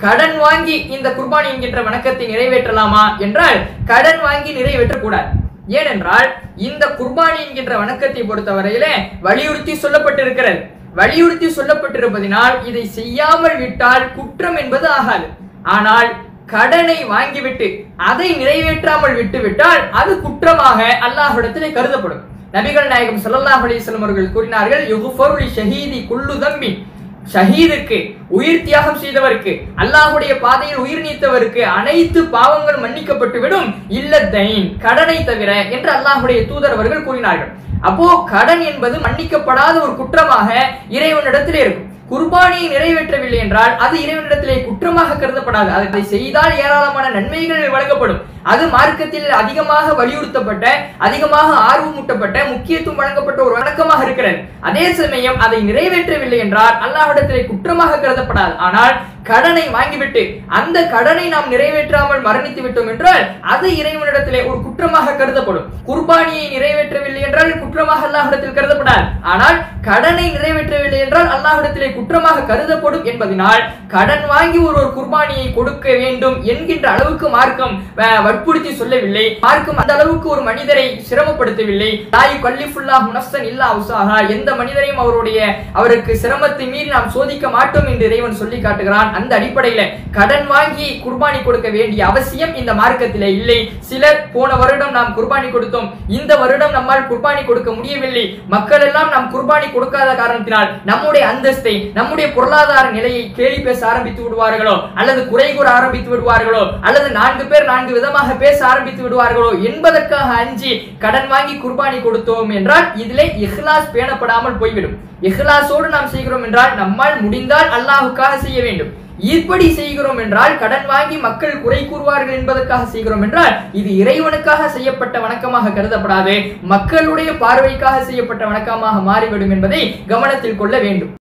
கடன் வாங்கி இந்த குர்பானி என்கின்ற வணக்கத்தை நிறைவேற்றலாமா என்றால் கடன் வாங்கி நிறைவேற்றக்கூடாது ஏனென்றால் இந்த குர்பானி என்கின்ற வணக்கத்தை பொறுத்தவரையிலே வலியுறுத்தி சொல்லப்பட்டிருக்கிறது வலியுறுத்தி சொல்லப்பட்டிருப்பதினால் இதை செய்யாமல் விட்டால் குற்றம் என்பது ஆகாது ஆனால் கடனை வாங்கிவிட்டு அதை நிறைவேற்றாமல் விட்டுவிட்டால் அது குற்றமாக அல்லாஹ்விடத்திலே கருதப்படும் நபிகள் நாயகம் ஸல்லல்லாஹு அலைஹி வஸல்லம் அவர்கள் கூறினார்கள் யுஃபரு லி ஷஹீதி குல்லு தம்பின் ஷஹீதுக்கு உயிர் தியாகம் செய்தவருக்கு அல்லாஹ்வுடைய பாதையில் உயிர் நீத்தவருக்கு அனைத்து பாவங்களும் மன்னிக்கப்பட்டு விடும் இல்லத்தைன் கடனை தவிர என்று அல்லாஹ்வுடைய தூதர் அவர்கள் கூறினார்கள் அப்போ கடன் என்பது மன்னிக்கப்படாத ஒரு குற்றமாக இறைவனிடத்திலே இருக்கும் குர்பானியை நிறைவேற்றவில்லை என்றால் அது இறைவனிடத்திலே குற்றமாக கருதப்படாது அதை செய்தால் ஏராளமான நன்மைகள் வழங்கப்படும் அது மார்க்கத்தில் அதிகமாக வலியுறுத்தப்பட்ட அதிகமாக ஆர்வமூட்டப்பட்ட முக்கியத்துவம் வழங்கப்பட்ட ஒரு வணக்கமாக இருக்கிறது அதே சமயம் அதை நிறைவேற்றவில்லை என்றால் அல்லாஹ்விடத்திலே குற்றமாக கருதப்படாது ஆனால் கடனை வாங்கிவிட்டு அந்த கடனை நாம் நிறைவேற்றாமல் மரணித்து விட்டோம் என்றால் அது இறைவனிடத்திலே ஒரு குற்றமாக கருதப்படும் குர்பானியை நிறைவேற்றவில்லை என்றால் குற்றமாக அல்லாஹ்விடத்தில் கருதப்படாது ஆனால் கடனை நிறைவேற்றவில்லை என்றால் அல்லாஹ்விடத்திலே குற்றமாக கருதப்படும் என்பதனால் கடன் வாங்கி ஒரு ஒரு குர்பானியை கொடுக்க வேண்டும் என்கின்ற அளவுக்கு மார்க்கம் அஹ், வற்புறுத்தி சொல்லவில்லை மார்க்கம் அந்த அளவுக்கு ஒரு மனிதரை சிரமப்படுத்தவில்லை தாய் கல்லிஃபுல்லா முனஸ்தன் இல்லா உசாஹா எந்த மனிதரையும் அவருடைய அவருக்கு சிரமத்தை மீறி நாம் சோதிக்க மாட்டோம் என்று இறைவன் சொல்லி காட்டுகிறான் அந்த அடிப்படையில கடன் வாங்கி குர்பானி கொடுக்க வேண்டிய அவசியம் இந்த மார்க்கத்திலே இல்லை சிலர் போன வருடம் நாம் குர்பானி கொடுத்தோம் இந்த வருடம் நம்மால் குர்பானி கொடுக்க முடியவில்லை மக்கள் எல்லாம் நாம் குர்பானி கொடுக்காத காரணத்தினால் நம்முடைய அந்தஸ்தை நம்முடைய பொருளாதார நிலையை கேலி பேச ஆரம்பித்து விடுவார்களோ அல்லது குறை கூற ஆரம்பித்து விடுவார்களோ அல்லது நான்கு பேர் நான்கு விதமாக பேச ஆரம்பித்து விடுவார்களோ என்பதற்காக அஞ்சி கடன் வாங்கி குர்பானி கொடுத்தோம் என்றால் இதிலே இஹ்லாஸ் பேணப்படாமல் போய்விடும் இஹ்லாஸோடு நாம் செய்கிறோம் என்றால் நம்மால் முடிந்தால் அல்லாஹுக்காக செய்ய வேண்டும் இப்படி செய்கிறோம் என்றால் கடன் வாங்கி மக்கள் குறை கூறுவார்கள் என்பதற்காக செய்கிறோம் என்றால் இது இறைவனுக்காக செய்யப்பட்ட வணக்கமாக கருதப்படாது மக்களுடைய பார்வைக்காக செய்யப்பட்ட வணக்கமாக மாறிவிடும் என்பதை கவனத்தில் கொள்ள வேண்டும்